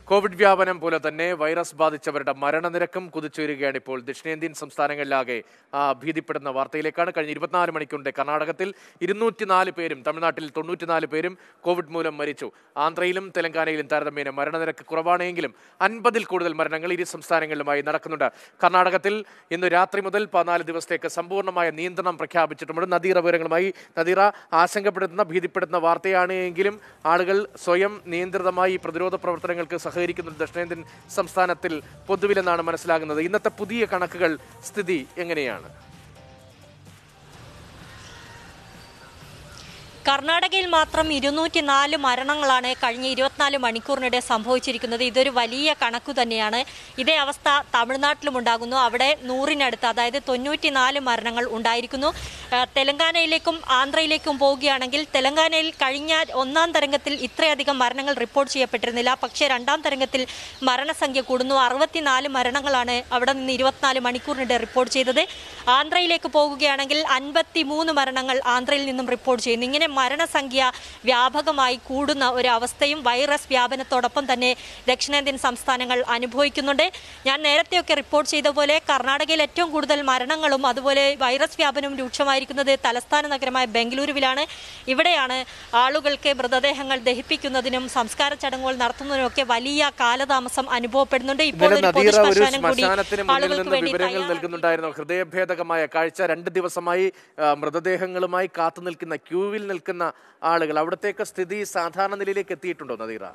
Covid വ്യാപനം പോലെ തന്നെ വൈറസ് ബാധിച്ചവരുടെ മരണനിരക്കും കുതിച്ചുയരുകയാണ് ഇപ്പോൾ ദക്ഷിണേന്ത്യൻ സംസ്ഥാനങ്ങളിലാകെ ആ, ഭീതിപ്പെടുന്ന വാർത്തയിലേക്കാണ് കഴിഞ്ഞ ഇരുപത്തിനാല് മണിക്കൂറിന്റെ കർണാടകത്തിൽ ഇരുന്നൂറ്റിനാല് പേരും തമിഴ്നാട്ടിൽ തൊണ്ണൂറ്റിനാല് പേരും കോവിഡ് മൂലം മരിച്ചു ആന്ധ്രയിലും തെലങ്കാനയിലും താരതമ്യേന മരണനിരക്ക് കുറവാണെങ്കിലും അൻപതിൽ കൂടുതൽ മരണങ്ങൾ ഇരു സംസ്ഥാനങ്ങളിലുമായി നടക്കുന്നുണ്ട് കർണാടകത്തിൽ ഇന്ന് രാത്രി മുതൽ പതിനാല് ദിവസത്തേക്ക് സമ്പൂർണ്ണമായ നിയന്ത്രണം പ്രഖ്യാപിച്ചിട്ടുമുണ്ട് നദീറ വിവരങ്ങളുമായി നദീറ ആശങ്കപ്പെടുത്തുന്ന ഭീതിപ്പെടുത്തുന്ന വാർത്തയാണ് എങ്കിലും ആളുകൾ സ്വയം നിയന്ത്രിതമായി ഈ പ്രതിരോധ പ്രവർത്തനങ്ങൾക്ക് സഹകരിക്കുന്ന ദക്ഷിണേന്ത്യൻ സംസ്ഥാനത്തിൽ പൊതുവിലെന്നാണ് മനസ്സിലാകുന്നത് ഇന്നത്തെ പുതിയ കണക്കുകൾ സ്ഥിതി എങ്ങനെയാണ് കർണാടകയിൽ മാത്രം ഇരുന്നൂറ്റി നാല് മരണങ്ങളാണ് കഴിഞ്ഞ ഇരുപത്തിനാല് മണിക്കൂറിനിടെ സംഭവിച്ചിരിക്കുന്നത് ഇതൊരു വലിയ കണക്കു തന്നെയാണ് ഇതേ അവസ്ഥ തമിഴ്നാട്ടിലും ഉണ്ടാകുന്നു അവിടെ നൂറിനടുത്ത് അതായത് തൊണ്ണൂറ്റിനാല് മരണങ്ങൾ ഉണ്ടായിരിക്കുന്നു ആ, തെലങ്കാനയിലേക്കും ആന്ധ്രയിലേക്കും പോവുകയാണെങ്കിൽ തെലങ്കാനയിൽ കഴിഞ്ഞ ഒന്നാം തരംഗത്തിൽ ഇത്രയധികം മരണങ്ങൾ റിപ്പോർട്ട് ചെയ്യപ്പെട്ടിരുന്നില്ല പക്ഷേ രണ്ടാം തരംഗത്തിൽ മരണസംഖ്യ കൂടുന്നു അറുപത്തിനാല് മരണങ്ങളാണ് അവിടെ നിന്ന് ഇരുപത്തിനാല് മണിക്കൂറിനിടെ റിപ്പോർട്ട് ചെയ്തത് ആന്ധ്രയിലേക്ക് പോകുകയാണെങ്കിൽ അൻപത്തി മൂന്ന് മരണങ്ങൾ ആന്ധ്രയിൽ നിന്നും റിപ്പോർട്ട് ചെയ്യുന്നു ഇങ്ങനെ മരണസംഖ്യ വ്യാപകമായി കൂടുന്ന ഒരു അവസ്ഥയും വൈറസ് വ്യാപനത്തോടൊപ്പം തന്നെ ദക്ഷിണേന്ത്യൻ സംസ്ഥാനങ്ങൾ അനുഭവിക്കുന്നുണ്ട് ഞാൻ നേരത്തെയൊക്കെ റിപ്പോർട്ട് ചെയ്ത പോലെ കർണാടകയിൽ ഏറ്റവും കൂടുതൽ മരണങ്ങളും അതുപോലെ വൈറസ് വ്യാപനവും രൂക്ഷമായിരിക്കുന്നത് തലസ്ഥാന നഗരമായ ബംഗളൂരുവിലാണ് ഇവിടെയാണ് ആളുകൾക്ക് മൃതദേഹങ്ങൾ ദഹിപ്പിക്കുന്നതിനും സംസ്കാര ചടങ്ങുകൾ നടത്തുന്നതിനും ഒക്കെ വലിയ കാലതാമസം അനുഭവപ്പെടുന്നുണ്ട് ഇപ്പോൾ ഇന്നലെ ഒരു പൊതു നദീറ ഒരു ശ്മശാനം കൂടി ശ്മശാനത്തിന് മുന്നിൽ ആളുകൾക്ക് നിന്ന് വേണ്ടി വിവരങ്ങൾ തയ്യാറാക്കി. നൽകുന്നുണ്ടായിരുന്നു ഹൃദയഭേദകമായ കാഴ്ച രണ്ട് ദിവസമായി ആ, മൃതദേഹങ്ങളുമായി കാത്തു നിൽക്കുന്ന ക്യൂവിൽ നിൽക്കുന്ന ആളുകൾ അവിടത്തേക്ക് സ്ഥിതി സാധാരണ നിലയിലേക്ക് എത്തിയിട്ടുണ്ടോ നദീറ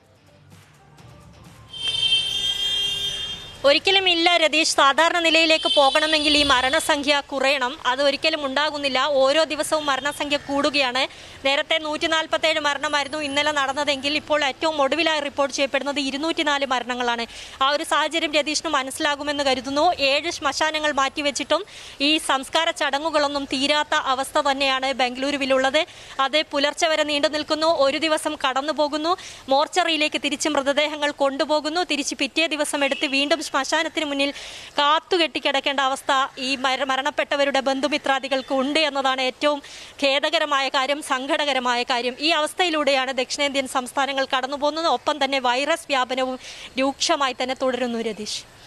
ഒരിക്കലും ഇല്ല രതീഷ് സാധാരണ നിലയിലേക്ക് പോകണമെങ്കിൽ ഈ മരണസംഖ്യ കുറയണം അത് ഒരിക്കലും ഉണ്ടാകുന്നില്ല ഓരോ ദിവസവും മരണസംഖ്യ കൂടുകയാണ് നേരത്തെ നൂറ്റി നാൽപ്പത്തേഴ് മരണമായിരുന്നു ഇന്നലെ നടന്നതെങ്കിൽ ഇപ്പോൾ ഏറ്റവും ഒടുവിലായി റിപ്പോർട്ട് ചെയ്യപ്പെടുന്നത് ഇരുന്നൂറ്റിനാല് മരണങ്ങളാണ് ആ ഒരു സാഹചര്യം രതീഷിന് മനസ്സിലാകുമെന്ന് കരുതുന്നു ഏഴ് ശ്മശാനങ്ങൾ മാറ്റിവെച്ചിട്ടും ഈ സംസ്കാര ചടങ്ങുകളൊന്നും തീരാത്ത അവസ്ഥ തന്നെയാണ് ബംഗളൂരുവിലുള്ളത് അത് പുലർച്ചെ വരെ നീണ്ടു നിൽക്കുന്നു ഒരു ദിവസം കടന്നു പോകുന്നു മോർച്ചറിയിലേക്ക് തിരിച്ച് മൃതദേഹങ്ങൾ കൊണ്ടുപോകുന്നു തിരിച്ച് പിറ്റേ ദിവസം എടുത്ത് വീണ്ടും ശ്മശാനത്തിന് മുന്നിൽ കാത്തുകെട്ടി കിടക്കേണ്ട അവസ്ഥ ഈ മര- മരണപ്പെട്ടവരുടെ ബന്ധുമിത്രാദികൾക്ക് ഉണ്ട് എന്നതാണ് ഏറ്റവും ഖേദകരമായ കാര്യം സങ്കടകരമായ കാര്യം ഈ അവസ്ഥയിലൂടെയാണ് ദക്ഷിണേന്ത്യൻ സംസ്ഥാനങ്ങൾ കടന്നുപോകുന്നത് ഒപ്പം തന്നെ വൈറസ് വ്യാപനവും രൂക്ഷമായി തന്നെ തുടരുന്നു രതീഷ്